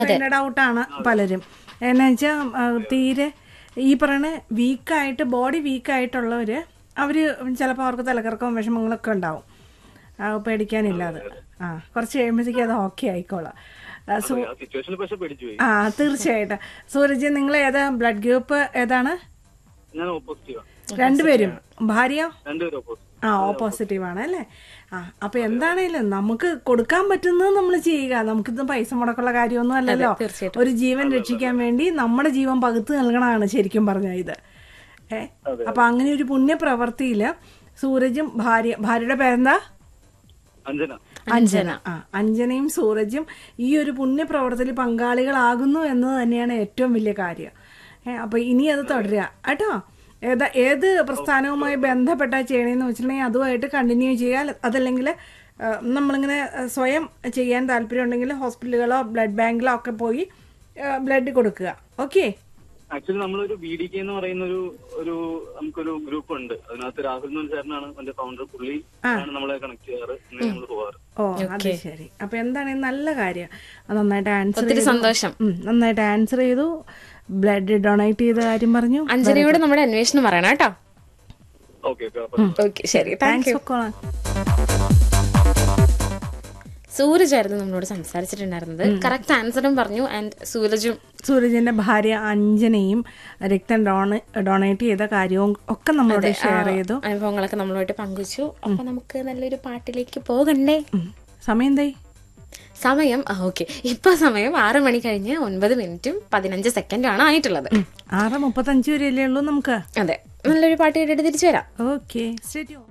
Find ഔട്ടാണ് പലരും എന്നാ വെച്ചാൽ തീരെ ഈ പറയുന്ന വീക്കായിട്ട് ബോഡി വീക്കായിട്ടുള്ളവർ അവർ ചിലപ്പോൾ അവർക്ക് തലകറക്കവും വിഷമങ്ങളൊക്കെ ഉണ്ടാവും ആ, പേടിക്കാനില്ലാതെ ആ കുറച്ച് കഴിയുമ്പോഴത്തേക്കും അത് ഓക്കെ ആയിക്കോളാം ആ, സു- ആ സിറ്റുവേഷനിൽ പക്ഷെ പേടിച്ചു പോയി ആ തീർച്ചയായിട്ടും സൂരജ് നിങ്ങൾ ഏതാ ബ്ലഡ് ഗ്രൂപ്പ് ഏതാണ് ഞാൻ ഓപ്പോസിറ്റീവാ രണ്ടുപേരും ഭാര്യ രണ്ടുപേരും ഓപ്പോസിറ്റ് ആ ഓപ്പോസിറ്റീവ് ആണ് അല്ലേ ആ അപ്പൊ എന്താണേലും നമുക്ക് കൊടുക്കാൻ പറ്റുന്നത് നമ്മൾ ചെയ്യുക നമുക്കിത് പൈസ മുടക്കുള്ള കാര്യമൊന്നും അല്ലല്ലോ ഒരു ജീവൻ രക്ഷിക്കാൻ വേണ്ടി നമ്മുടെ ജീവൻ പകുത്ത് നൽകണതാണ് ശരിക്കും പറഞ്ഞ ഇത് ഏ അപ്പൊ അങ്ങനെ ഒരു പുണ്യ പ്രവൃത്തിയില് സൂരജും ഭാര്യ ഭാര്യയുടെ പേരെന്താ അഞ്ജന അഞ്ജന ആ അഞ്ജനയും സൂരജും ഈ ഒരു പുണ്യ പ്രവർത്തനത്തിൽ പങ്കാളികളാകുന്നു എന്നത് തന്നെയാണ് ഏറ്റവും വലിയ കാര്യം ഏ, അപ്പൊ ഇനി അത് തുടരുക കേട്ടോ ഏതാ ഏത് പ്രസ്ഥാനവുമായി ബന്ധപ്പെട്ടാ ചെയ്യണേന്ന് വെച്ചിട്ടുണ്ടെങ്കിൽ അതുമായിട്ട് കണ്ടിന്യൂ ചെയ്യുക അതല്ലെങ്കിൽ ആ, നമ്മളിങ്ങനെ ആ, സ്വയം ചെയ്യാൻ താല്പര്യം ഉണ്ടെങ്കിൽ ഹോസ്പിറ്റലുകളോ ബ്ലഡ് ബാങ്കിലോ ഒക്കെ പോയി ബ്ലഡ് കൊടുക്കുക ഓക്കെ ആക്ച്വലി നമ്മളൊരു ബി ഡി കെ എന്ന് പറയുന്ന ഒരു ഒരു നമുക്കൊരു ഗ്രൂപ്പ് ഉണ്ട് അതിനകത്ത് രാഹുൽ എന്ന് പറഞ്ഞ ചേട്ടനാണ് എന്റെ ഫൗണ്ടർ പുള്ളി ആണ് നമ്മളെ കണക്ട് ചെയ്യാറ് അങ്ങനെ നമ്മൾ പോവാറ് ഓ അത് ശരി അപ്പൊ എന്താണ് നല്ല കാര്യം അത് നന്നായിട്ട് ആൻസർ ഒത്തിരി സന്തോഷം നന്നായിട്ട് ആൻസർ ചെയ്തു ബ്ലഡ് ഡൊണേറ്റ് ചെയ്ത കാര്യം പറഞ്ഞു അഞ്ജനയോട് നമ്മുടെ അന്വേഷണം പറയണം കേട്ടോ ഓക്കെ ഓക്കെ ഓക്കെ ശരി thank thanks you for calling Suraj ആയിരുന്നു നമ്മളോട് സംസാരിച്ചിട്ടുണ്ടായിരുന്നത് കറക്റ്റ് ആൻസറും പറഞ്ഞു ആൻഡ് സൂരജും സൂരജിന്റെ ഭാര്യ അഞ്ജനയും രക്തം ഡോണ ഡൊണേറ്റ് ചെയ്ത കാര്യവും ഒക്കെ നമ്മളോട് ഷെയർ ചെയ്തു അനുഭവങ്ങളൊക്കെ നമ്മളോട്ട് പങ്കുവച്ചു അപ്പൊ നമുക്ക് നല്ലൊരു പാട്ടിലേക്ക് പോകണ്ടേ ഉം. സമയം എന്തായി സമയം ഓക്കെ ഇപ്പൊ സമയം ആറ് മണി കഴിഞ്ഞ് ഒൻപത് മിനിറ്റും പതിനഞ്ച് സെക്കൻഡും ആണ് ആയിട്ടുള്ളത് ആറ് മുപ്പത്തഞ്ച് വരെയല്ലേ ഉള്ളൂ നമുക്ക് അതെ നല്ലൊരു പാട്ട് കേട്ടിട്ട് തിരിച്ചു വരാം ഓക്കെ സ്റ്റേറ്റ്